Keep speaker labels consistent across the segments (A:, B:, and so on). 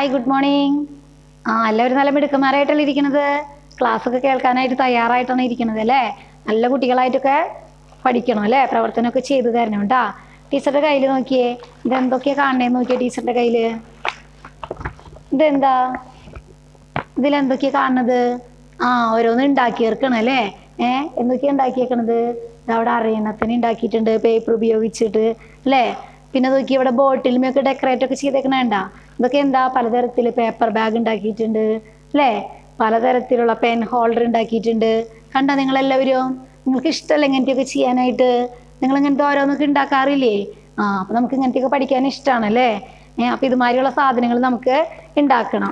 A: Hi good morning ആ എല്ലാവരും നല്ല മിടുക്കന്മാരായിട്ടല്ലേ ഇരിക്കുന്നത് ക്ലാസ് ഒക്കെ കേൾക്കാനായിട്ട് തയ്യാറായിട്ടാണ് ഇരിക്കുന്നത് അല്ലേ നല്ല കുട്ടികളായിട്ടൊക്കെ പഠിക്കണം അല്ലേ പ്രവർത്തനമൊക്കെ ചെയ്തു തരണം കേട്ടാ ടീച്ചറുടെ കയ്യിൽ നോക്കിയേ ഇതെന്തൊക്കെയാ കാണണേന്ന് നോക്കിയേ ടീച്ചറുടെ കയ്യിൽ ഇതെന്താ ഇതിലെന്തൊക്കെയാ കാണുന്നത് ആ ഓരോന്ന് ഉണ്ടാക്കിയേർക്കണം അല്ലേ ഏ എന്തൊക്കെയാ ഉണ്ടാക്കിയേക്കണത് അവിടെ അറിയണത്തിന് ഉണ്ടാക്കിയിട്ടുണ്ട് പേപ്പർ ഉപയോഗിച്ചിട്ട് അല്ലേ പിന്നെ നോക്കി ഇവിടെ ബോട്ടിലുമൊക്കെ ഡെക്കറേറ്റ് ഒക്കെ ചെയ്തേക്കണേണ്ട ഇതൊക്കെ എന്താ പലതരത്തിൽ പേപ്പർ ബാഗ് ഉണ്ടാക്കിയിട്ടുണ്ട് അല്ലേ പലതരത്തിലുള്ള പെൻ ഹോൾഡർ ഉണ്ടാക്കിയിട്ടുണ്ട് കണ്ട നിങ്ങളെല്ലാവരും നിങ്ങൾക്ക് ഇഷ്ടമല്ല ഇങ്ങനത്തെയൊക്കെ ചെയ്യാനായിട്ട് നിങ്ങൾ ഇങ്ങനത്തെ ഓരോന്നൊക്കെ ഉണ്ടാക്കാറില്ലേ ആ അപ്പം നമുക്ക് ഇങ്ങനത്തെയൊക്കെ പഠിക്കാൻ ഇഷ്ടമാണല്ലേ ഏഹ് അപ്പം ഇതുമാതിരിയുള്ള സാധനങ്ങൾ നമുക്ക് ഉണ്ടാക്കണം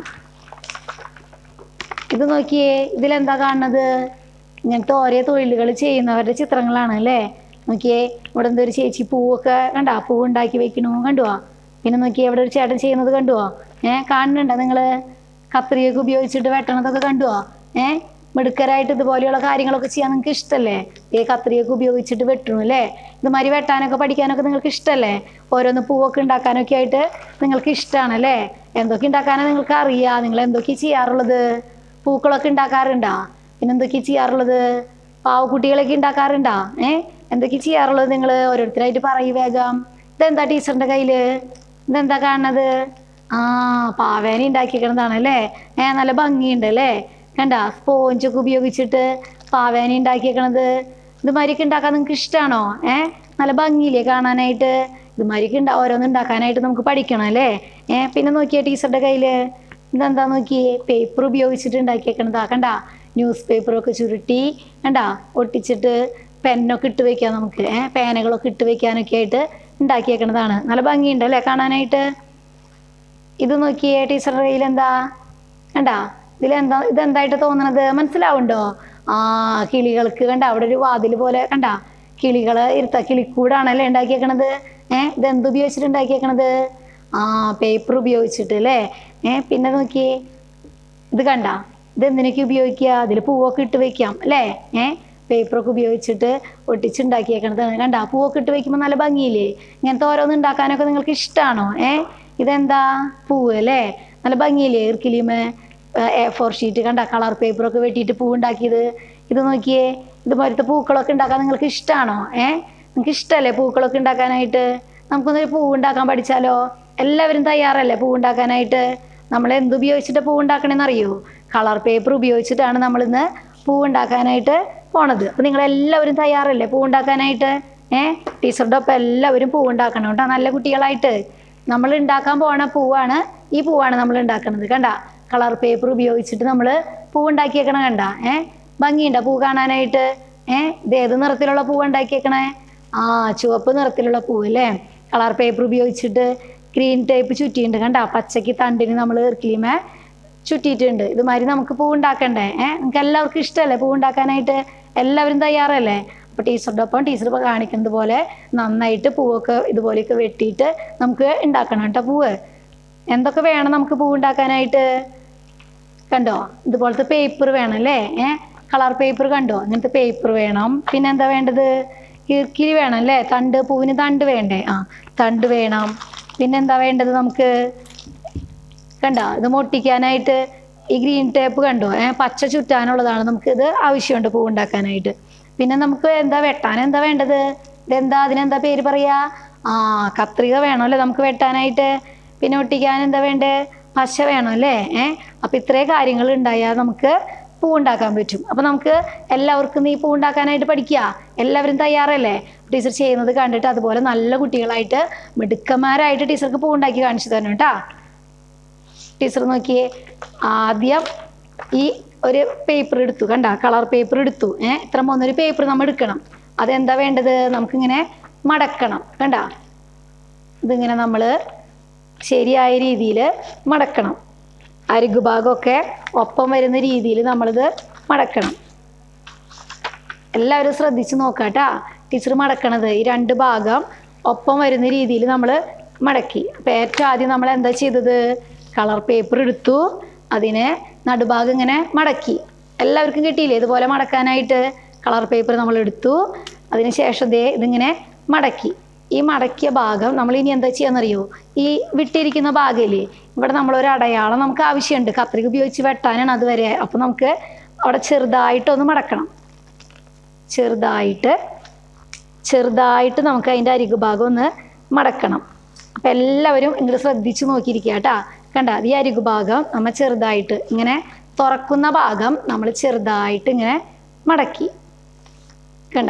A: ഇത് നോക്കിയേ ഇതിലെന്താ കാണുന്നത് ഇങ്ങനത്തെ ഓരോ തൊഴിലുകൾ ചെയ്യുന്നവരുടെ ചിത്രങ്ങളാണ് അല്ലേ നോക്കിയേ ഇവിടെ എന്തോ ഒരു ചേച്ചി പൂവൊക്കെ കണ്ടാ പൂവ് ഉണ്ടാക്കി വെക്കണു കണ്ടുവാ പിന്നെ നോക്കിയേ ഇവിടെ ഒരു ചേട്ടൻ ചെയ്യുന്നത് കണ്ടുവോ ഏഹ് കാണുന്നുണ്ടോ നിങ്ങൾ കത്രികയൊക്കെ ഉപയോഗിച്ചിട്ട് വെട്ടണതൊക്കെ കണ്ടുവോ ഏഹ് മിടുക്കരായിട്ട് ഇതുപോലെയുള്ള കാര്യങ്ങളൊക്കെ ചെയ്യാൻ നിങ്ങൾക്ക് ഇഷ്ടമല്ലേ ഈ കത്രികയൊക്കെ ഉപയോഗിച്ചിട്ട് വെട്ടണു അല്ലേ ഇതുമാതിരി വെട്ടാനൊക്കെ പഠിക്കാനൊക്കെ നിങ്ങൾക്ക് ഇഷ്ടമല്ലേ ഓരോന്ന് പൂവൊക്കെ ഉണ്ടാക്കാനൊക്കെ ആയിട്ട് നിങ്ങൾക്ക് ഇഷ്ടമാണല്ലേ എന്തൊക്കെ ഉണ്ടാക്കാനാണ് നിങ്ങൾക്ക് അറിയാം നിങ്ങൾ എന്തൊക്കെയാണ് ചെയ്യാറുള്ളത് പൂക്കളൊക്കെ ഉണ്ടാക്കാറുണ്ടാ പിന്നെ എന്തൊക്കെയാ ചെയ്യാറുള്ളത് പാവക്കുട്ടികളൊക്കെ ഉണ്ടാക്കാറുണ്ടാ ഏ എന്തൊക്കെയാ ചെയ്യാറുള്ളത് നിങ്ങൾ ഓരോരുത്തരായിട്ട് പറയൂ വേഗം ഇതെന്താ ടീച്ചറിന്റെ കയ്യില് ഇതെന്താ കാണുന്നത് ആ പാവേന ഉണ്ടാക്കിക്കണതാണ് അല്ലേ ഏ നല്ല ഭംഗിയുണ്ട് അല്ലേ കണ്ട സ്പോഞ്ചൊക്കെ ഉപയോഗിച്ചിട്ട് പാവേന ഉണ്ടാക്കിയേക്കണത് ഇതുമാതിരിയൊക്കെ ഉണ്ടാക്കാൻ നിങ്ങൾക്ക് ഇഷ്ടമാണോ ഏ നല്ല ഭംഗിയില്ലേ കാണാനായിട്ട് ഇതുമാതിരിയൊക്കെ ഉണ്ടാ ഓരോന്ന് ഉണ്ടാക്കാനായിട്ട് നമുക്ക് പഠിക്കണം അല്ലേ ഏ പിന്നെ നോക്കിയേ ടീച്ചറുടെ കയ്യില് ഇതെന്താ നോക്കിയേ പേപ്പർ ഉപയോഗിച്ചിട്ട് ഉണ്ടാക്കിയേക്കണതാ കണ്ട ന്യൂസ് പേപ്പറൊക്കെ ചുരുട്ടി കണ്ട ഒട്ടിച്ചിട്ട് പെന്നൊക്കെ ഇട്ട് വെക്കാം നമുക്ക് ഏഹ് പേനകളൊക്കെ ഇട്ട് വെക്കാനൊക്കെ ആയിട്ട് ഉണ്ടാക്കിയേക്കണതാണ് നല്ല ഭംഗിയുണ്ട് അല്ലേ കാണാനായിട്ട് ഇത് നോക്കിയേ ടീച്ചറുടെ കയ്യിൽ എന്താ കണ്ടാ ഇതിലെന്താ ഇതെന്തായിട്ട് തോന്നണത് മനസ്സിലാവുണ്ടോ ആ കിളികൾക്ക് കണ്ട അവിടെ ഒരു വാതിൽ പോലെ കണ്ട കിളികള് ഇരുത്ത കിളിക്കൂടാണല്ലേ ഉണ്ടാക്കിയേക്കണത് ഏഹ് ഇതെന്ത് ഉപയോഗിച്ചിട്ട് ഉണ്ടാക്കിയേക്കണത് ആ പേപ്പർ ഉപയോഗിച്ചിട്ട് അല്ലേ ഏഹ് പിന്നെ നോക്കിയേ ഇത് കണ്ട ഇത് എന്തിനൊക്കെ ഉപയോഗിക്കുക അതിൽ പൂവൊക്കെ ഇട്ട് വെക്കാം അല്ലേ ഏഹ് പേപ്പറൊക്കെ ഉപയോഗിച്ചിട്ട് ഒട്ടിച്ചുണ്ടാക്കിയേക്കണതാണ് കണ്ട പൂവൊക്കെ ഇട്ട് വെക്കുമ്പോൾ നല്ല ഭംഗിയില്ലേ ഇങ്ങനത്തെ ഓരോന്ന് ഉണ്ടാക്കാനൊക്കെ നിങ്ങൾക്ക് ഇഷ്ടമാണോ ഏഹ് ഇതെന്താ പൂവ് അല്ലേ നല്ല ഭംഗിയില്ലേ ഇർക്കിലിമ് എ ഫോർ ഷീറ്റ് കണ്ട കളർ പേപ്പറൊക്കെ വെട്ടിയിട്ട് പൂ ഉണ്ടാക്കിയത് ഇത് നോക്കിയേ ഇതുപോലത്തെ പൂക്കളൊക്കെ ഉണ്ടാക്കാൻ നിങ്ങൾക്ക് ഇഷ്ടമാണോ ഏഹ് നിങ്ങൾക്ക് ഇഷ്ടമല്ലേ പൂക്കളൊക്കെ ഉണ്ടാക്കാനായിട്ട് നമുക്കൊന്നൊരു പൂ ഉണ്ടാക്കാൻ പഠിച്ചാലോ എല്ലാവരും തയ്യാറല്ലേ പൂ ഉണ്ടാക്കാനായിട്ട് നമ്മൾ എന്ത് ഉപയോഗിച്ചിട്ട് പൂ ഉണ്ടാക്കണമെന്ന് അറിയോ കളർ പേപ്പർ ഉപയോഗിച്ചിട്ടാണ് നമ്മളിന്ന് പൂ ഉണ്ടാക്കാനായിട്ട് പോണത് അപ്പം നിങ്ങൾ എല്ലാവരും തയ്യാറല്ലേ പൂ ഉണ്ടാക്കാനായിട്ട് ഏഹ് ടീച്ചറുടെ ഒപ്പം എല്ലാവരും പൂ ഉണ്ടാക്കണം കേട്ടോ നല്ല കുട്ടികളായിട്ട് നമ്മൾ ഉണ്ടാക്കാൻ പോണ പൂവാണ് ഈ പൂവാണ് നമ്മൾ ഉണ്ടാക്കുന്നത് കണ്ട കളർ പേപ്പർ ഉപയോഗിച്ചിട്ട് നമ്മൾ പൂ ഉണ്ടാക്കിയേക്കണം കണ്ട ഏഹ് ഭംഗിയുണ്ടോ പൂ കാണാനായിട്ട് ഏഹ് ഇത് ഏത് നിറത്തിലുള്ള പൂ ഉണ്ടാക്കിയേക്കണേ ആ ചുവപ്പ് നിറത്തിലുള്ള പൂ അല്ലേ കളർ പേപ്പർ ഉപയോഗിച്ചിട്ട് ഗ്രീൻ ടൈപ്പ് ചുറ്റിയിട്ടുണ്ട് കണ്ട പച്ചക്ക് തണ്ടിന് നമ്മൾ ഇർക്കിലിമേ ചുറ്റിയിട്ടുണ്ട് ഇതുമാതിരി നമുക്ക് പൂ ഉണ്ടാക്കണ്ടേ ഏഹ് നിങ്ങൾക്ക് എല്ലാവർക്കും ഇഷ്ടമല്ലേ പൂ ഉണ്ടാക്കാനായിട്ട് എല്ലാവരും തയ്യാറല്ലേ അപ്പോൾ ടീച്ചറുടെ ഒപ്പം ടീച്ചർ ഇപ്പോൾ കാണിക്കുന്നത് പോലെ നന്നായിട്ട് പൂവൊക്കെ ഇതുപോലെയൊക്കെ വെട്ടിയിട്ട് നമുക്ക് ഉണ്ടാക്കണം കേട്ടോ പൂവ് എന്തൊക്കെ വേണം നമുക്ക് പൂ ഉണ്ടാക്കാനായിട്ട് കണ്ടോ ഇതുപോലത്തെ പേപ്പർ വേണം അല്ലേ ഏഹ് കളർ പേപ്പർ കണ്ടോ അങ്ങനത്തെ പേപ്പർ വേണം പിന്നെ എന്താ വേണ്ടത് ഇർക്കിലി വേണം അല്ലേ തണ്ട് പൂവിന് തണ്ട് വേണ്ടേ ആ തണ്ട് വേണം പിന്നെ എന്താ വേണ്ടത് നമുക്ക് കണ്ടോ ഇത് മൊട്ടിക്കാനായിട്ട് ഈ ഗ്രീൻ ടേപ്പ് കണ്ടോ ഏഹ് പച്ച ചുറ്റാനുള്ളതാണ് നമുക്ക് ഇത് ആവശ്യമുണ്ട് പൂ ഉണ്ടാക്കാനായിട്ട് പിന്നെ നമുക്ക് എന്താ വെട്ടാൻ എന്താ വേണ്ടത് ഇതെന്താ അതിനെന്താ പേര് പറയാ ആ കത്രിക വേണമല്ലേ നമുക്ക് വെട്ടാനായിട്ട് പിന്നെ ഒട്ടിക്കാൻ എന്താ വേണ്ടേ പശ വേണം അല്ലേ ഏഹ് അപ്പൊ ഇത്രയും കാര്യങ്ങൾ ഉണ്ടായാൽ നമുക്ക് പൂ ഉണ്ടാക്കാൻ പറ്റും അപ്പൊ നമുക്ക് എല്ലാവർക്കും നീ പൂ ഉണ്ടാക്കാനായിട്ട് പഠിക്കുക എല്ലാവരും തയ്യാറല്ലേ ടീച്ചർ ചെയ്യുന്നത് കണ്ടിട്ട് അതുപോലെ നല്ല കുട്ടികളായിട്ട് മിടുക്കന്മാരായിട്ട് ടീച്ചർക്ക് പൂ ഉണ്ടാക്കി കാണിച്ചു തരണം കേട്ടാ ടീച്ചർ നോക്കിയേ ആദ്യം ഈ ഒരു പേപ്പർ എടുത്തു കണ്ട കളർ പേപ്പർ എടുത്തു ഏഹ് ഇത്ര മൂന്നൊരു പേപ്പർ നമ്മൾ എടുക്കണം അതെന്താ വേണ്ടത് നമുക്കിങ്ങനെ മടക്കണം കണ്ട ഇതിങ്ങനെ നമ്മൾ ശരിയായ രീതിയിൽ മടക്കണം അരികു ഭാഗമൊക്കെ ഒപ്പം വരുന്ന രീതിയിൽ നമ്മളിത് മടക്കണം എല്ലാവരും ശ്രദ്ധിച്ച് നോക്കാട്ടാ ടീച്ചർ മടക്കണത് ഈ രണ്ട് ഭാഗം ഒപ്പം വരുന്ന രീതിയിൽ നമ്മൾ മടക്കി അപ്പം ഏറ്റവും ആദ്യം നമ്മൾ എന്താ ചെയ്തത് കളർ പേപ്പർ എടുത്തു അതിനെ നടുഭാഗം ഇങ്ങനെ മടക്കി എല്ലാവർക്കും കിട്ടിയില്ലേ ഇതുപോലെ മടക്കാനായിട്ട് കളർ പേപ്പർ നമ്മൾ എടുത്തു അതിനുശേഷം ദേ ഇതിങ്ങനെ മടക്കി ഈ മടക്കിയ ഭാഗം നമ്മൾ ഇനി എന്താ ചെയ്യാന്നറിയോ ഈ വിട്ടിരിക്കുന്ന ഭാഗമില്ലേ ഇവിടെ നമ്മളൊരു അടയാളം നമുക്ക് ആവശ്യമുണ്ട് കത്രിക ഉപയോഗിച്ച് വെട്ടാനാണ് അതുവരെ അപ്പം നമുക്ക് അവിടെ ചെറുതായിട്ടൊന്ന് മടക്കണം ചെറുതായിട്ട് ചെറുതായിട്ട് നമുക്ക് അതിൻ്റെ അരികു ഭാഗം ഒന്ന് മടക്കണം അപ്പം എല്ലാവരും ഇങ്ങോട്ട് ശ്രദ്ധിച്ച് നോക്കിയിരിക്കുക കേട്ടാ കണ്ട ഈ അരികു ഭാഗം നമ്മൾ ചെറുതായിട്ട് ഇങ്ങനെ തുറക്കുന്ന ഭാഗം നമ്മൾ ചെറുതായിട്ട് ഇങ്ങനെ മടക്കി കണ്ട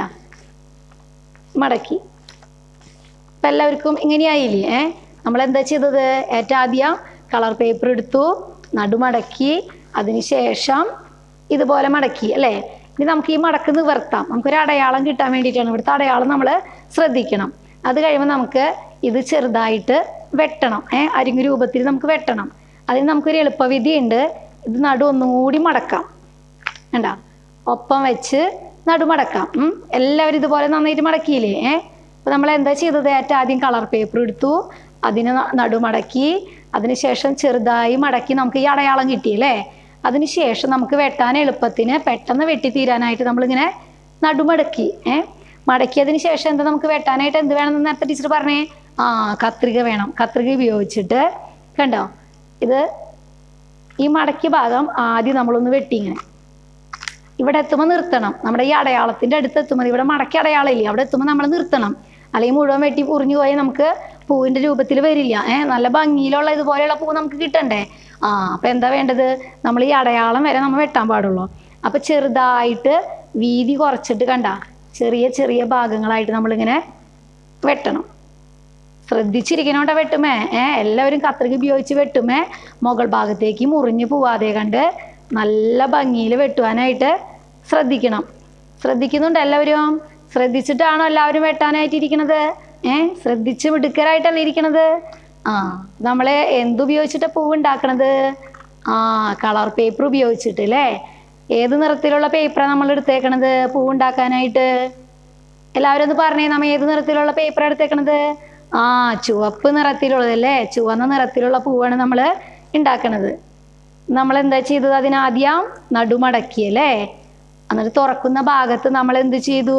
A: മടക്കി അപ്പം എല്ലാവർക്കും ഇങ്ങനെയായില്ലേ ഏ നമ്മൾ എന്താ ചെയ്തത് ഏറ്റവും ആദ്യം കളർ പേപ്പർ എടുത്തു നടുമടക്കി അതിനുശേഷം ഇതുപോലെ മടക്കി അല്ലേ ഇനി നമുക്ക് ഈ മടക്ക് നിവർത്താം നമുക്കൊരു അടയാളം കിട്ടാൻ വേണ്ടിയിട്ടാണ് ഇവിടുത്തെ അടയാളം നമ്മൾ ശ്രദ്ധിക്കണം അത് കഴിയുമ്പോൾ നമുക്ക് ഇത് ചെറുതായിട്ട് വെട്ടണം ഏ അരിങ്ങു രൂപത്തിൽ നമുക്ക് വെട്ടണം അതിന് നമുക്കൊരു എളുപ്പവിധി ഉണ്ട് ഇത് നടു ഒന്നും കൂടി മടക്കാം വേണ്ട ഒപ്പം വെച്ച് നടുമടക്കാം ഉം. എല്ലാവരും ഇതുപോലെ നന്നായിട്ട് മടക്കിയില്ലേ ഏ അപ്പോൾ നമ്മൾ എന്താ ചെയ്തത് ഏറ്റവും ആദ്യം കളർ പേപ്പർ എടുത്തു അതിന് ന- നടുമടക്കി അതിനുശേഷം ചെറുതായി മടക്കി നമുക്ക് ഈ അടയാളം കിട്ടിയല്ലേ അതിനുശേഷം നമുക്ക് വെട്ടാൻ എളുപ്പത്തിന് പെട്ടെന്ന് വെട്ടിത്തീരാനായിട്ട് നമ്മളിങ്ങനെ നടുമടക്കി ഏ മടക്കിയതിന് ശേഷം എന്താ നമുക്ക് വെട്ടാനായിട്ട് എന്ത് വേണമെന്ന് നേരത്തെ ടീച്ചർ പറഞ്ഞേ ആ കത്രിക വേണം കത്രിക ഉപയോഗിച്ചിട്ട് കണ്ടോ ഇത് ഈ മടക്കിയ ഭാഗം ആദ്യം നമ്മളൊന്ന് വെട്ടി ഇങ്ങനെ ഇവിടെ എത്തുമ്പോൾ നിർത്തണം നമ്മുടെ ഈ അടയാളത്തിന്റെ അടുത്ത് എത്തുമ്പോൾ ഇവിടെ മടക്കി അടയാളം ഇല്ലേ അവിടെ എത്തുമ്പോൾ നമ്മൾ നിർത്തണം അല്ലെങ്കിൽ മുഴുവൻ വെട്ടി പുറിഞ്ഞു പോയാൽ നമുക്ക് പൂവിന്റെ രൂപത്തിൽ വരില്ല ഏഹ് നല്ല ഭംഗിയിലുള്ള ഇതുപോലെയുള്ള പൂ നമുക്ക് കിട്ടണ്ടേ ആ അപ്പൊ എന്താ വേണ്ടത് നമ്മൾ ഈ അടയാളം വരെ നമ്മൾ വെട്ടാൻ പാടുള്ളൂ അപ്പൊ ചെറുതായിട്ട് വീതി കുറച്ചിട്ട് കണ്ട ചെറിയ ചെറിയ ഭാഗങ്ങളായിട്ട് നമ്മളിങ്ങനെ വെട്ടണം ശ്രദ്ധിച്ചിരിക്കണോണ്ട വെട്ടുമേ ഏ എല്ലാവരും കത്രിക ഉപയോഗിച്ച് വെട്ടുമേ മുകൾ ഭാഗത്തേക്ക് മുറിഞ്ഞു പോവാതെ കണ്ട് നല്ല ഭംഗിയിൽ വെട്ടുവാനായിട്ട് ശ്രദ്ധിക്കണം ശ്രദ്ധിക്കുന്നുണ്ട് എല്ലാവരും ശ്രദ്ധിച്ചിട്ടാണോ എല്ലാവരും വെട്ടാനായിട്ട് ഇരിക്കണത് ഏ ശ്രദ്ധിച്ച് മിടുക്കരായിട്ടല്ലേ ഇരിക്കണത് ആ നമ്മള് എന്തുപയോഗിച്ചിട്ട് പൂവ് ഉണ്ടാക്കണത് ആ കളർ പേപ്പർ ഉപയോഗിച്ചിട്ട് അല്ലേ ഏത് നിറത്തിലുള്ള പേപ്പറാണ് നമ്മൾ എടുത്തേക്കണത് പൂവ് ഉണ്ടാക്കാനായിട്ട് എല്ലാവരും ഒന്ന് പറഞ്ഞേ നമ്മ ഏത് നിറത്തിലുള്ള പേപ്പർ എടുത്തേക്കണത് ആ ചുവപ്പ് നിറത്തിലുള്ളത് അല്ലേ ചുവന്ന നിറത്തിലുള്ള പൂവാണ് നമ്മൾ ഉണ്ടാക്കണത് നമ്മൾ എന്താ ചെയ്തത് അതിനാദ്യം നടുമടക്കി അല്ലേ എന്നിട്ട് തുറക്കുന്ന ഭാഗത്ത് നമ്മൾ എന്ത് ചെയ്തു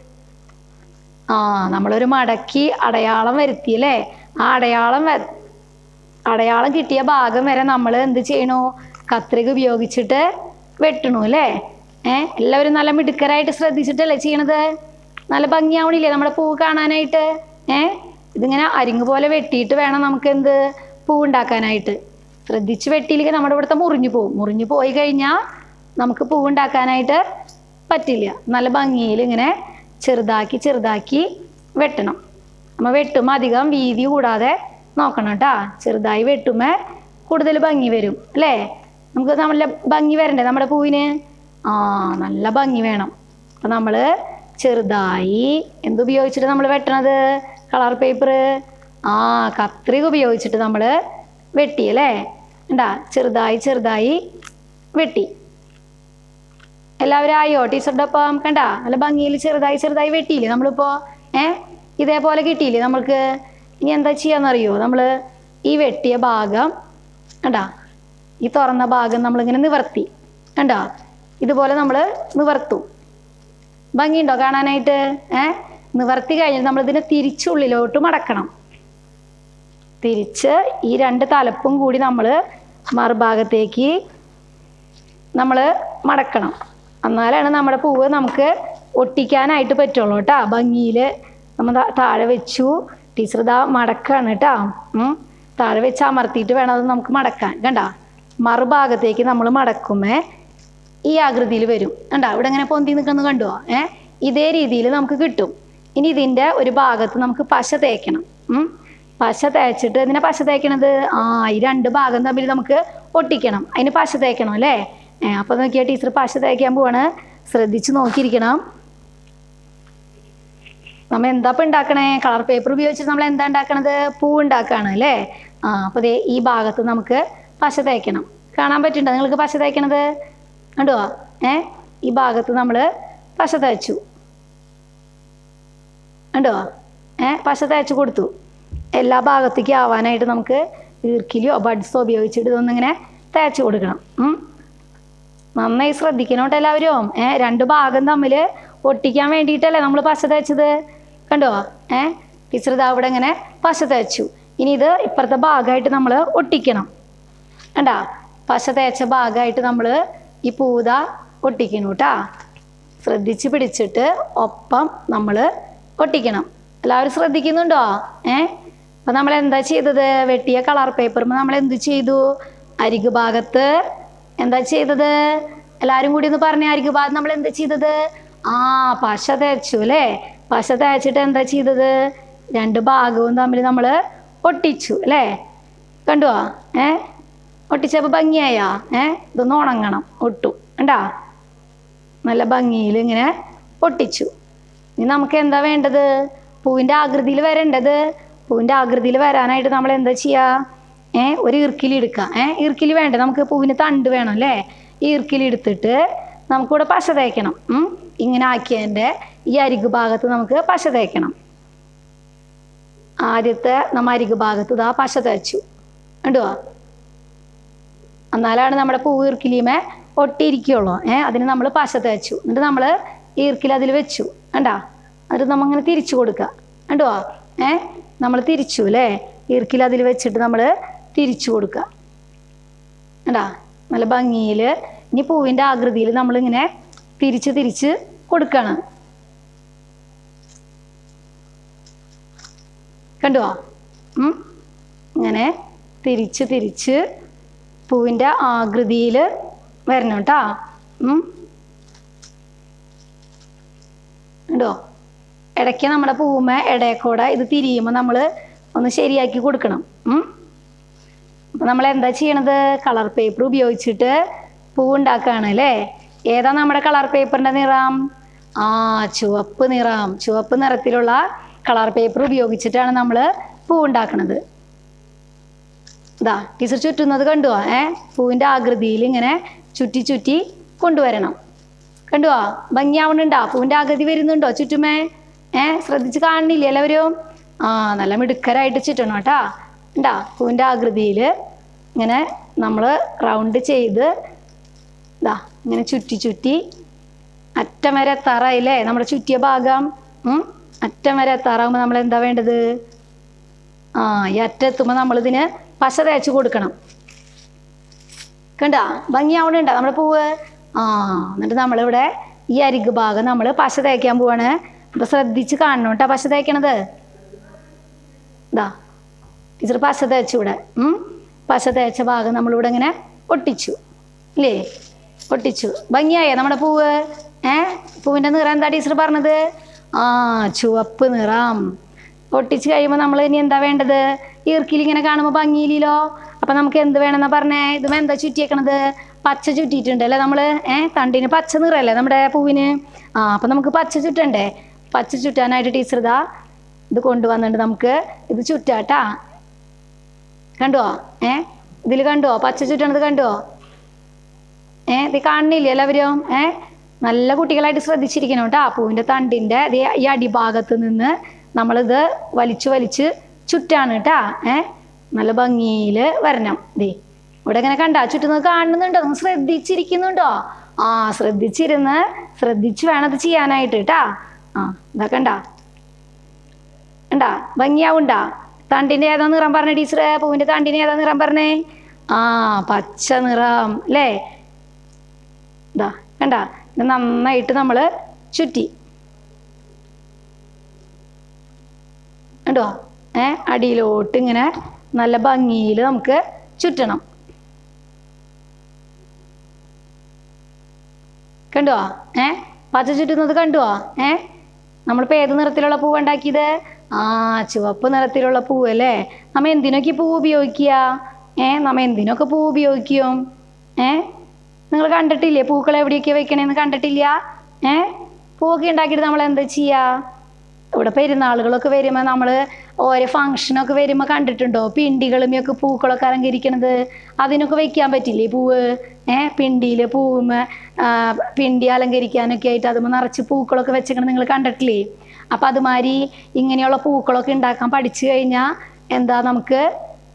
A: ആ നമ്മളൊരു മടക്കി അടയാളം വരുത്തി അല്ലേ ആ അടയാളം വ അടയാളം കിട്ടിയ ഭാഗം വരെ നമ്മൾ എന്ത് ചെയ്യണു കത്രിക ഉപയോഗിച്ചിട്ട് വെട്ടണു അല്ലേ ഏ എല്ലാവരും നല്ല മിടുക്കരായിട്ട് ശ്രദ്ധിച്ചിട്ടല്ലേ ചെയ്യണത് നല്ല ഭംഗിയാവണില്ലേ നമ്മുടെ പൂ കാണാനായിട്ട് ഏ ഇതിങ്ങനെ അരിങ്ങ് പോലെ വെട്ടിയിട്ട് വേണം നമുക്ക് എന്ത് പൂ ഉണ്ടാക്കാനായിട്ട് ശ്രദ്ധിച്ച് വെട്ടിയില്ലെങ്കിൽ നമ്മുടെ ഇവിടുത്തെ മുറിഞ്ഞു പോകും മുറിഞ്ഞു പോയി കഴിഞ്ഞാൽ നമുക്ക് പൂ ഉണ്ടാക്കാനായിട്ട് പറ്റില്ല നല്ല ഭംഗിയിൽ ഇങ്ങനെ ചെറുതാക്കി ചെറുതാക്കി വെട്ടണം നമ്മൾ വെട്ടുമ്പോൾ അധികം വീതി കൂടാതെ നോക്കണം കേട്ടാ ചെറുതായി വെട്ടുമ്പോൾ കൂടുതൽ ഭംഗി വരും അല്ലേ നമുക്ക് നല്ല ഭംഗി വരണ്ടേ നമ്മുടെ പൂവിന് ആ നല്ല ഭംഗി വേണം അപ്പം നമ്മൾ ചെറുതായി എന്തുപയോഗിച്ചിട്ട് നമ്മൾ വെട്ടണത് കളർ പേപ്പർ ആ കത്രിക ഉപയോഗിച്ചിട്ട് നമ്മൾ വെട്ടി അല്ലേ ഉണ്ടാ ചെറുതായി ചെറുതായി വെട്ടി എല്ലാവരും ആയോ ടീച്ചറുടെ ഒപ്പം കണ്ട നല്ല ഭംഗിയിൽ ചെറുതായി ചെറുതായി വെട്ടിയില്ലേ നമ്മളിപ്പോ ഏ ഇതേപോലെ കിട്ടിയില്ലേ നമ്മൾക്ക് ഇനി എന്താ ചെയ്യാന്നറിയോ നമ്മൾ ഈ വെട്ടിയ ഭാഗം കണ്ടാ ഈ തുറന്ന ഭാഗം നമ്മളിങ്ങനെ നിവർത്തി കണ്ടാ ഇതുപോലെ നമ്മൾ നിവർത്തും ഭംഗിയുണ്ടോ കാണാനായിട്ട് ഏ നിവർത്തി കഴിഞ്ഞിട്ട് നമ്മളിതിനെ തിരിച്ചുള്ളിലോട്ട് മടക്കണം തിരിച്ച് ഈ രണ്ട് തലപ്പും കൂടി നമ്മൾ മറുഭാഗത്തേക്ക് നമ്മൾ മടക്കണം എന്നാലാണ് നമ്മുടെ പൂവ് നമുക്ക് ഒട്ടിക്കാനായിട്ട് പറ്റുള്ളൂ കേട്ടോ ഭംഗിയിൽ നമ്മൾ ദാ താഴെ വെച്ചു ടീച്ചർ ഇതാ മടക്കാണ് കേട്ടോ ഉം. താഴെ വെച്ച് അമർത്തിയിട്ട് വേണം അത് നമുക്ക് മടക്കാൻ കണ്ട മറുഭാഗത്തേക്ക് നമ്മൾ മടക്കുമേ ഈ ആകൃതിയിൽ വരും കണ്ട ഇവിടെ ഇങ്ങനെ പൊന്തി നിൽക്കുന്നത് കണ്ടുവോ ഏ ഇതേ രീതിയിൽ നമുക്ക് കിട്ടും ഇനി ഇതിൻ്റെ ഒരു ഭാഗത്ത് നമുക്ക് പശ തേക്കണം ഉം. പശ തേച്ചിട്ട് ഇതിനെ പശ തേക്കണത് ആ ഈ രണ്ട് ഭാഗം തമ്മിൽ നമുക്ക് ഒട്ടിക്കണം അതിന് പശ തേക്കണം അല്ലേ ഏ അപ്പോൾ നോക്കിയാൽ ടീച്ചർ പശ തേക്കാൻ പോവാണ് ശ്രദ്ധിച്ച് നോക്കിയിരിക്കണം നമ്മൾ എന്താ ഇപ്പം ഉണ്ടാക്കണേ കളർ പേപ്പർ ഉപയോഗിച്ചിട്ട് നമ്മൾ എന്താ ഉണ്ടാക്കണത് പൂ ഉണ്ടാക്കുകയാണ് അല്ലേ ആ അപ്പോൾ ദേ ഈ ഭാഗത്ത് നമുക്ക് പശ തേക്കണം കാണാൻ പറ്റുന്നുണ്ടോ നിങ്ങൾക്ക് പശ തേക്കണത് കണ്ടോ ഏ ഈ ഭാഗത്ത് നമ്മൾ പശ തേച്ചു കണ്ടോ ഏ പശ തേച്ച് കൊടുത്തു എല്ലാ ഭാഗത്തേക്കും ആവാനായിട്ട് നമുക്ക് ഈർക്കിലിയോ ബഡ്സോ ഉപയോഗിച്ചിട്ട് ഇതൊന്നിങ്ങനെ തേച്ച് കൊടുക്കണം ഉം. നന്നായി ശ്രദ്ധിക്കണം കേട്ടോ എല്ലാവരും ഏ രണ്ട് ഭാഗം തമ്മിൽ ഒട്ടിക്കാൻ വേണ്ടിയിട്ടല്ലേ നമ്മൾ പശ തേച്ചത് കണ്ടോ ഏ ടീച്ചർ ഇതാ ഇവിടെ ഇങ്ങനെ പശ തേച്ചു ഇനി ഇത് ഇപ്പുറത്തെ ഭാഗമായിട്ട് നമ്മൾ ഒട്ടിക്കണം കണ്ടാ പശ തേച്ച ഭാഗമായിട്ട് നമ്മൾ ഈ പൂത ഒട്ടിക്കണം കേട്ടാ ശ്രദ്ധിച്ച് പിടിച്ചിട്ട് ഒപ്പം നമ്മൾ ഒട്ടിക്കണം എല്ലാവരും ശ്രദ്ധിക്കുന്നുണ്ടോ ഏ അപ്പം നമ്മൾ എന്താ ചെയ്തത് വെട്ടിയ കളർ പേപ്പറും നമ്മൾ എന്ത് ചെയ്തു അരികു ഭാഗത്ത് എന്താ ചെയ്തത് എല്ലാവരും കൂടി ഒന്ന് പറഞ്ഞ അരികു ഭാഗത്ത് നമ്മൾ എന്താ ചെയ്തത് ആ പശ തേച്ചു അല്ലേ പശ തേച്ചിട്ട് എന്താ ചെയ്തത് രണ്ട് ഭാഗവും തമ്മിൽ നമ്മൾ ഒട്ടിച്ചു അല്ലേ കണ്ടുവാ ഏ ഒട്ടിച്ചപ്പോൾ ഭംഗിയായാ ഏ ഇതൊന്ന് ഉണങ്ങണം ഒട്ടു കണ്ടാ നല്ല ഭംഗിയിൽ ഇങ്ങനെ ഒട്ടിച്ചു ഇനി നമുക്ക് എന്താ വേണ്ടത് പൂവിൻ്റെ ആകൃതിയിൽ വരേണ്ടത് പൂവിൻ്റെ ആകൃതിയിൽ വരാനായിട്ട് നമ്മൾ എന്താ ചെയ്യുക ഏ ഒരു ഈർക്കിലി എടുക്കുക ഏ ഈർക്കിലി വേണ്ട നമുക്ക് പൂവിന് തണ്ട് വേണം അല്ലേ ഈ ഈർക്കിലി എടുത്തിട്ട് നമുക്കിവിടെ പശ തേക്കണം ഉം. ഇങ്ങനെ ആക്കിയതിൻ്റെ ഈ അരികു ഭാഗത്ത് നമുക്ക് പശ തേക്കണം ആദ്യത്തെ നമ്മ അരികു ഭാഗത്ത് ഇതാ പശ തേച്ചു കണ്ടുവാ എന്നാലാണ് നമ്മുടെ പൂ ഈർക്കിലിമേ ഒട്ടിയിരിക്കുള്ളൂ ഏ അതിന് നമ്മൾ പശ തേച്ചു എന്നിട്ട് നമ്മൾ ഈർക്കിൽ അതിൽ വെച്ചു കണ്ടാ എന്നിട്ട് നമ്മ ഇങ്ങനെ തിരിച്ചു കൊടുക്കുക കണ്ടുവാ ഏ നമ്മൾ തിരിച്ചു അല്ലേ ഈർക്കിൽ അതിൽ വെച്ചിട്ട് നമ്മൾ തിരിച്ചു കൊടുക്കുക കണ്ടാ നല്ല ഭംഗിയിൽ ഇനി പൂവിൻ്റെ ആകൃതിയിൽ നമ്മളിങ്ങനെ തിരിച്ച് തിരിച്ച് കൊടുക്കണം കണ്ടുവാ ഉം. ഇങ്ങനെ തിരിച്ച് തിരിച്ച് പൂവിൻ്റെ ആകൃതിയിൽ വരണം കേട്ടാ ഉണ്ടോ ഇടയ്ക്ക് നമ്മുടെ പൂവുമ്മ ഇടയക്കൂടെ ഇത് തിരിയുമ്പോൾ നമ്മൾ ഒന്ന് ശരിയാക്കി കൊടുക്കണം ഉം. അപ്പം നമ്മൾ എന്താ ചെയ്യണത് കളർ പേപ്പർ ഉപയോഗിച്ചിട്ട് പൂ ഉണ്ടാക്കുകയാണ് അല്ലേ ഏതാ നമ്മുടെ കളർ പേപ്പറിൻ്റെ നിറം ആ ചുവപ്പ് നിറം ചുവപ്പ് നിറത്തിലുള്ള കളർ പേപ്പർ ഉപയോഗിച്ചിട്ടാണ് നമ്മൾ പൂ ഉണ്ടാക്കണത് ഇതാ ടീച്ചർ ചുറ്റുന്നത് കണ്ടുവാ ഏ പൂവിൻ്റെ ആകൃതിയിൽ ഇങ്ങനെ ചുറ്റി ചുറ്റി കൊണ്ടുവരണം കണ്ടുവാ ഭംഗിയാവണുണ്ടോ പൂവിൻ്റെ ആകൃതി വരുന്നുണ്ടോ ചുറ്റുമേ ഏ ശ്രദ്ധിച്ച് കാണുന്നില്ലേ എല്ലാവരും ആ നല്ല മിടുക്കരായിട്ട് ചുറ്റണം കേട്ടാ ഉണ്ടാ പൂവിൻ്റെ ആകൃതിയിൽ ഇങ്ങനെ നമ്മൾ റൗണ്ട് ചെയ്ത് ഇതാ ഇങ്ങനെ ചുറ്റി ചുറ്റി അറ്റം വരെ എത്താറായില്ലേ നമ്മുടെ ചുറ്റിയ ഭാഗം ഉം, അറ്റം വരെ എത്താറാകുമ്പോൾ നമ്മൾ എന്താ വേണ്ടത് ആ ഈ അറ്റെത്തുമ്പോൾ നമ്മളിതിന് പശ തേച്ച് കൊടുക്കണം കണ്ടാ ഭംഗിയാവണുണ്ടോ നമ്മുടെ പൂവ് ആ എന്നിട്ട് നമ്മളിവിടെ ഈ അരികു ഭാഗം നമ്മൾ പശ തേക്കാൻ പോവാണ് അപ്പൊ ശ്രദ്ധിച്ച് കാണണം കേട്ടോ പശ തേക്കണത് ഇതാ ടീച്ചർ പശ തേച്ചു ഇവിടെ ഉം. പശ തേച്ച ഭാഗം നമ്മളിവിടെ ഇങ്ങനെ ഒട്ടിച്ചു ഇല്ലേ ഒട്ടിച്ചു ഭംഗിയായേ നമ്മുടെ പൂവ് ഏ പൂവിൻ്റെ നിറം എന്താ ടീച്ചർ പറഞ്ഞത് ആ ചുവപ്പ് നിറം ഒട്ടിച്ച് കഴിയുമ്പോൾ നമ്മൾ ഇനി എന്താ വേണ്ടത് ഈർക്കിൽ ഇങ്ങനെ കാണുമ്പോൾ ഭംഗിയില്ലല്ലോ അപ്പം നമുക്ക് എന്ത് വേണമെന്നാ പറഞ്ഞേ ഇത് എന്താ ചുറ്റിയേക്കണത് പച്ച ചുറ്റിയിട്ടുണ്ട് അല്ലേ നമ്മൾ ഏ തണ്ടിന് പച്ച നിറമല്ലേ നമ്മുടെ പൂവിന് ആ അപ്പം നമുക്ക് പച്ച ചുറ്റണ്ടേ പച്ച ചുറ്റാനായിട്ട് ടീച്ചർ ഇതാ ഇത് കൊണ്ടുവന്നിട്ട് നമുക്ക് ഇത് ചുറ്റാട്ടാ കണ്ടുവോ ഏ ഇതിൽ കണ്ടുവോ പച്ച ചുറ്റണത് കണ്ടുവോ ഏ ഇത് കാണുന്നില്ലേ എല്ലാവരും ഏ നല്ല കുട്ടികളായിട്ട് ശ്രദ്ധിച്ചിരിക്കണം കേട്ടോ പൂവിൻ്റെ തണ്ടിൻ്റെ ദേ ഈ അടിഭാഗത്ത് നിന്ന് നമ്മളിത് വലിച്ചു വലിച്ച് ചുറ്റാണ് കേട്ടാ ഏ നല്ല ഭംഗിയിൽ വരണം ദേ ഇവിടെ ഇങ്ങനെ കണ്ടാ ചുറ്റുന്നത് കാണുന്നുണ്ടോ നിങ്ങൾ ശ്രദ്ധിച്ചിരിക്കുന്നുണ്ടോ ആ ശ്രദ്ധിച്ചിരുന്ന് ശ്രദ്ധിച്ച് വേണം അത് ചെയ്യാനായിട്ട് കേട്ടാ ആ ഇതാ കണ്ടാ ഉണ്ടാ ഭംഗിയാവുണ്ടാ തണ്ടിൻ്റെ ഏതാ നിറം പറഞ്ഞ ടീച്ചറെ പൂവിൻ്റെ തണ്ടിന് ഏതാ നിറം പറഞ്ഞേ ആ പച്ച നിറം അല്ലേ ഇതാ കണ്ട ഇത് നന്നായിട്ട് നമ്മൾ ചുറ്റി കണ്ടോ ഏ അടിയിലോട്ട് ഇങ്ങനെ നല്ല ഭംഗിയിൽ നമുക്ക് ചുറ്റണം കണ്ടോ ഏ പച്ച ചുറ്റുന്നത് കണ്ടോ ഏ നമ്മളിപ്പോൾ ഏത് നിറത്തിലുള്ള പൂവ് ഉണ്ടാക്കിയത് ആ ചുവപ്പ് നിറത്തിലുള്ള പൂവ് അല്ലേ നമ്മ എന്തിനൊക്കെ ഈ പൂവ് ഉപയോഗിക്കുക ഏ നമ്മ എന്തിനൊക്കെ പൂവ് ഉപയോഗിക്കും ഏ നിങ്ങൾ കണ്ടിട്ടില്ലേ പൂക്കൾ എവിടെയൊക്കെ വെക്കണേന്ന് കണ്ടിട്ടില്ല ഏ പൂവൊക്കെ ഉണ്ടാക്കിയിട്ട് നമ്മൾ എന്താ ചെയ്യുക ഇവിടെ പെരുന്നാളുകളൊക്കെ വരുമ്പോൾ നമ്മൾ ഓരോ ഫങ്ഷനൊക്കെ വരുമ്പോൾ കണ്ടിട്ടുണ്ടോ പിണ്ടികളുമൊക്കെ പൂക്കളൊക്കെ അലങ്കരിക്കണത് അതിനൊക്കെ വെക്കാൻ പറ്റില്ലേ പൂവ് ഏ പിണ്ടിയിൽ പൂവുമ്മ ആ, പിണ്ടി അലങ്കരിക്കാനൊക്കെ ആയിട്ട് അതുമ്പോൾ നിറച്ച് പൂക്കളൊക്കെ വെച്ചേക്കണത് നിങ്ങൾ കണ്ടിട്ടില്ലേ അപ്പം അതുമാതിരി ഇങ്ങനെയുള്ള പൂക്കളൊക്കെ ഉണ്ടാക്കാൻ പഠിച്ചു കഴിഞ്ഞാൽ എന്താ നമുക്ക്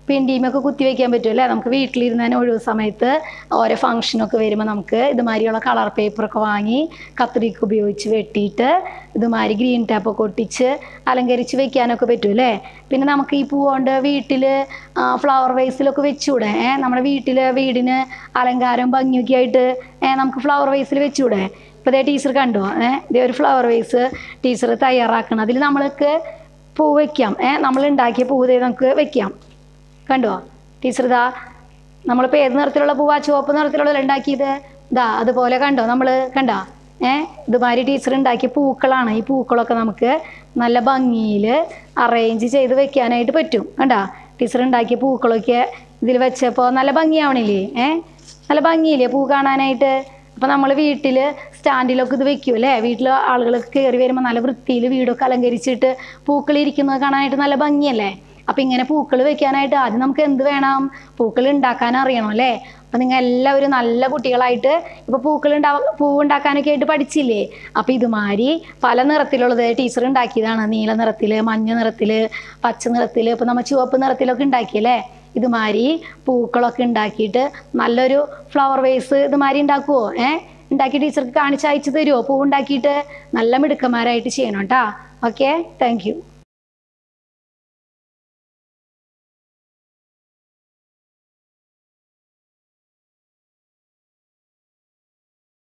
A: പിണ്ടിയുമൊക്കെ കുത്തി വെക്കാൻ പറ്റും അല്ലേ നമുക്ക് വീട്ടിലിരുന്ന് തന്നെ ഒഴിവ് സമയത്ത് ഓരോ ഫംഗ്ഷനൊക്കെ വരുമ്പോൾ നമുക്ക് ഇതുമാതിരിയുള്ള കളർ പേപ്പറൊക്കെ വാങ്ങി കത്രിക ഉപയോഗിച്ച് വെട്ടിയിട്ട് ഇതുമാതിരി ഗ്രീൻ ടാപ്പൊക്കെ ഒട്ടിച്ച് അലങ്കരിച്ച് വെക്കാനൊക്കെ പറ്റും അല്ലേ പിന്നെ നമുക്ക് ഈ പൂ കൊണ്ട് വീട്ടിൽ ഫ്ലവർ വേസിലൊക്കെ വെച്ചൂടെ ഏ നമ്മുടെ വീട്ടിൽ വീടിന് അലങ്കാരം ഭംഗിയൊക്കെ ആയിട്ട് ഏ നമുക്ക് ഫ്ലവർ വേസിൽ വെച്ചൂടെ ഇപ്പോൾ ഇതേ ടീച്ചർ കണ്ടോ ഏ ഇതേ ഒരു ഫ്ലവർ വേസ് ടീച്ചർ തയ്യാറാക്കണം അതിൽ നമ്മൾക്ക് പൂ വെക്കാം ഏ നമ്മൾ ഉണ്ടാക്കിയ പൂ ദേ നമുക്ക് വെക്കാം കണ്ടോ ടീച്ചർ ഇതാ നമ്മളിപ്പോൾ ഏത് നിറത്തിലുള്ള പൂവാ ചുവപ്പ് നിറത്തിലുള്ള ഉണ്ടാക്കിയത് ഇതാ അതുപോലെ കണ്ടോ നമ്മൾ കണ്ടോ ഏ ഇതുമാതിരി ടീച്ചർ ഉണ്ടാക്കിയ പൂക്കളാണ് ഈ പൂക്കളൊക്കെ നമുക്ക് നല്ല ഭംഗിയിൽ അറേഞ്ച് ചെയ്ത് വെക്കാനായിട്ട് പറ്റും കണ്ടോ ടീച്ചർ ഉണ്ടാക്കിയ പൂക്കളൊക്കെ ഇതിൽ വെച്ചപ്പോൾ നല്ല ഭംഗിയാവണില്ലേ ഏ നല്ല ഭംഗിയില്ലേ പൂ കാണാനായിട്ട് അപ്പം നമ്മൾ വീട്ടിൽ സ്റ്റാൻഡിലൊക്കെ ഇത് വെക്കും അല്ലേ വീട്ടിൽ ആളുകൾ കയറി വരുമ്പോൾ നല്ല വൃത്തിയിൽ വീടൊക്കെ അലങ്കരിച്ചിട്ട് പൂക്കൾ ഇരിക്കുന്നത് കാണാനായിട്ട് നല്ല ഭംഗിയല്ലേ അപ്പം ഇങ്ങനെ പൂക്കൾ വെക്കാനായിട്ട് ആദ്യം നമുക്ക് എന്ത് വേണം പൂക്കൾ ഉണ്ടാക്കാൻ അറിയണം അല്ലേ അപ്പം നിങ്ങൾ എല്ലാവരും നല്ല കുട്ടികളായിട്ട് ഇപ്പോൾ പൂക്കൾ ഉണ്ടാ പൂ ഉണ്ടാക്കാനൊക്കെ ആയിട്ട് പഠിച്ചില്ലേ അപ്പം ഇതുമാതിരി പല നിറത്തിലുള്ളത് ടീച്ചർ ഉണ്ടാക്കിയതാണ് നീല നിറത്തിൽ മഞ്ഞ നിറത്തിൽ പച്ച നിറത്തിൽ ഇപ്പം നമ്മൾ ചുവപ്പ് നിറത്തിലൊക്കെ ഉണ്ടാക്കിയല്ലേ ഇതുമാതിരി പൂക്കളൊക്കെ ഉണ്ടാക്കിയിട്ട് നല്ലൊരു ഫ്ലവർ വേസ് ഇതുമാതിരി ഉണ്ടാക്കുമോ ഏ ഉണ്ടാക്കി ടീച്ചർക്ക് കാണിച്ച് അയച്ചു തരുമോ പൂ ഉണ്ടാക്കിയിട്ട് നല്ല മിടുക്കന്മാരായിട്ട് ചെയ്യണം കേട്ടോ ഓക്കെ താങ്ക് യു